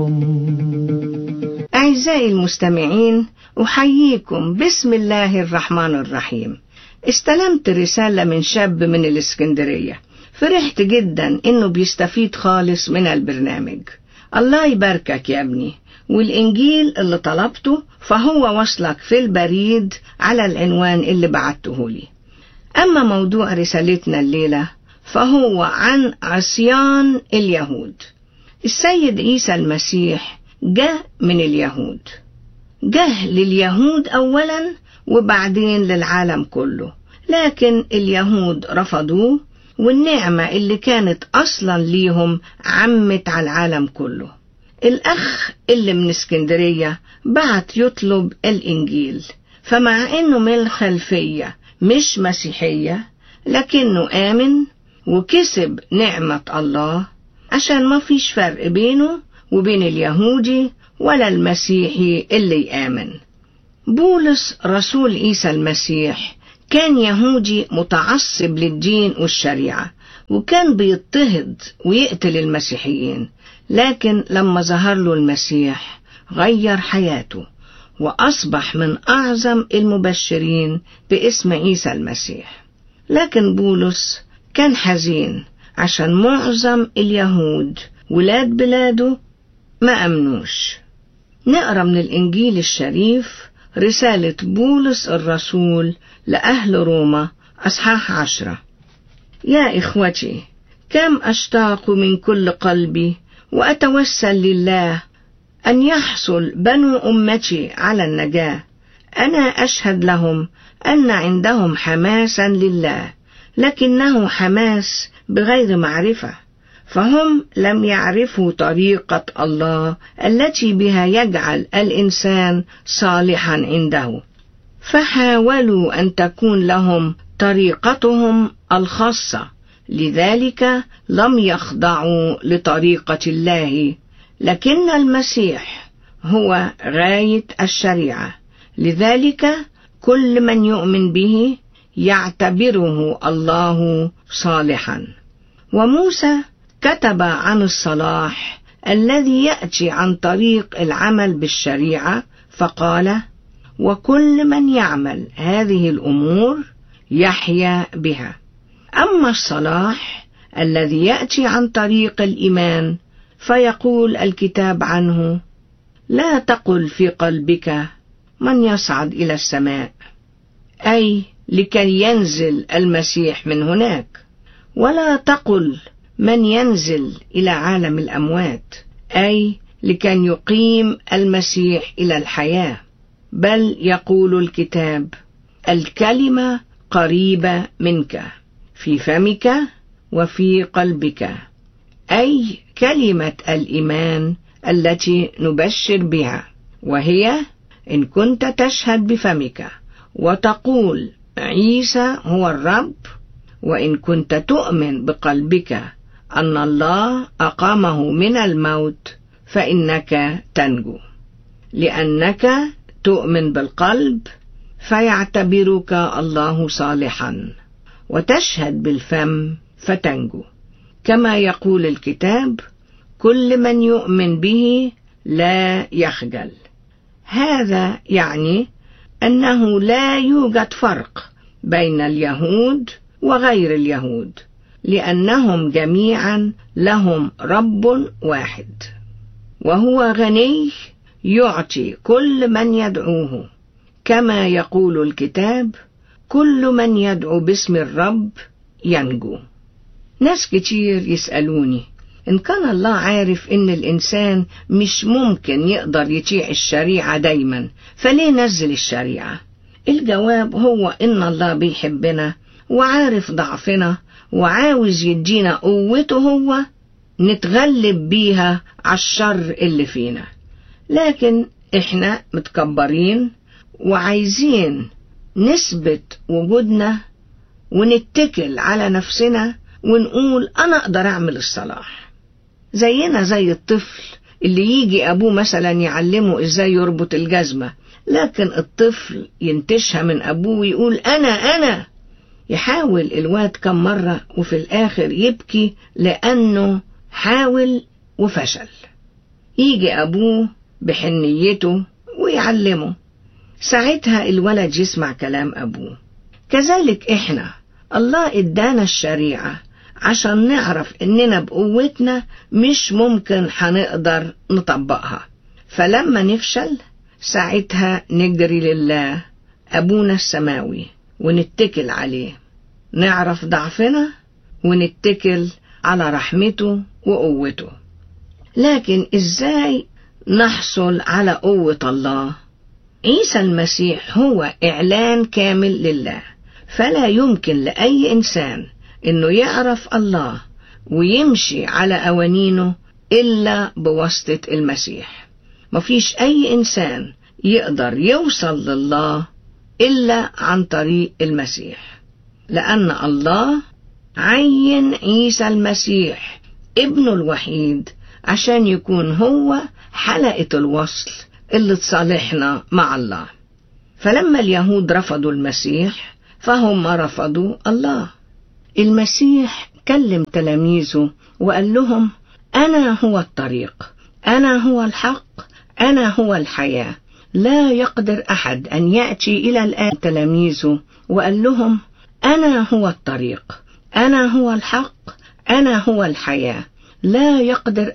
أعزائي المستمعين أحييكم بسم الله الرحمن الرحيم استلمت رسالة من شاب من الإسكندرية فرحت جدا إنه بيستفيد خالص من البرنامج الله يباركك يا ابني والإنجيل اللي طلبته فهو وصلك في البريد على العنوان اللي بعته لي أما موضوع رسالتنا الليلة فهو عن عصيان اليهود السيد عيسى المسيح جه من اليهود جه لليهود أولا وبعدين للعالم كله لكن اليهود رفضوه والنعمة اللي كانت أصلا ليهم عمت على العالم كله الأخ اللي من اسكندرية بعت يطلب الإنجيل فمع إنه من الخلفية مش مسيحية لكنه آمن وكسب نعمة الله عشان ما فيش فرق بينه وبين اليهودي ولا المسيحي اللي يآمن بولس رسول عيسى المسيح كان يهودي متعصب للدين والشريعة وكان بيضطهد ويقتل المسيحيين لكن لما ظهر له المسيح غير حياته وأصبح من أعظم المبشرين باسم عيسى المسيح لكن بولس كان حزين عشان معظم اليهود ولاد بلاده ما أمنوش نقرأ من الإنجيل الشريف رسالة بولس الرسول لأهل روما أصحاح عشرة يا إخوتي كم أشتاق من كل قلبي وأتوسل لله أن يحصل بنو أمتي على النجاة أنا أشهد لهم أن عندهم حماسا لله لكنه حماس بغير معرفة فهم لم يعرفوا طريقة الله التي بها يجعل الإنسان صالحا عنده فحاولوا أن تكون لهم طريقتهم الخاصة لذلك لم يخضعوا لطريقة الله لكن المسيح هو غاية الشريعة لذلك كل من يؤمن به يعتبره الله صالحا وموسى كتب عن الصلاح الذي يأتي عن طريق العمل بالشريعة فقال وكل من يعمل هذه الأمور يحيا بها أما الصلاح الذي يأتي عن طريق الإيمان فيقول الكتاب عنه لا تقل في قلبك من يصعد إلى السماء أي لكي ينزل المسيح من هناك ولا تقل من ينزل إلى عالم الأموات أي لكي يقيم المسيح إلى الحياة بل يقول الكتاب الكلمة قريبة منك في فمك وفي قلبك أي كلمة الإيمان التي نبشر بها وهي إن كنت تشهد بفمك وتقول عيسى هو الرب وإن كنت تؤمن بقلبك أن الله أقامه من الموت فإنك تنجو لأنك تؤمن بالقلب فيعتبرك الله صالحا وتشهد بالفم فتنجو كما يقول الكتاب كل من يؤمن به لا يخجل هذا يعني أنه لا يوجد فرق بين اليهود وغير اليهود لأنهم جميعا لهم رب واحد وهو غني يعطي كل من يدعوه كما يقول الكتاب كل من يدعو باسم الرب ينجو ناس كتير يسألوني إن كان الله عارف إن الإنسان مش ممكن يقدر يطيع الشريعة دايما فليه نزل الشريعة؟ الجواب هو إن الله بيحبنا وعارف ضعفنا وعاوز يدينا قوته هو نتغلب بيها على الشر اللي فينا لكن احنا متكبرين وعايزين نثبت وجودنا ونتكل على نفسنا ونقول أنا أقدر أعمل الصلاح زينا زي الطفل اللي يجي أبوه مثلا يعلمه إزاي يربط الجزمة لكن الطفل ينتشها من أبوه ويقول أنا أنا يحاول الواد كم مرة وفي الآخر يبكي لأنه حاول وفشل يجي أبوه بحنيته ويعلمه ساعتها الولد يسمع كلام أبوه كذلك إحنا الله إدانا الشريعة عشان نعرف إننا بقوتنا مش ممكن هنقدر نطبقها فلما نفشل ساعتها نجري لله أبونا السماوي ونتكل عليه نعرف ضعفنا ونتكل على رحمته وقوته لكن إزاي نحصل على قوة الله عيسى المسيح هو إعلان كامل لله فلا يمكن لأي إنسان إنه يعرف الله ويمشي على أوانينه إلا بواسطة المسيح مفيش أي إنسان يقدر يوصل لله إلا عن طريق المسيح لأن الله عين عيسى المسيح ابنه الوحيد عشان يكون هو حلقة الوصل اللي تصالحنا مع الله فلما اليهود رفضوا المسيح فهم رفضوا الله المسيح كلم تلاميذه وقال لهم أنا هو الطريق أنا هو الحق أنا هو الحياة لا يقدر أحد أن يأتي إلى الآن تلاميذه وقال لهم أنا هو الطريق أنا هو الحق أنا هو الحياة لا يقدر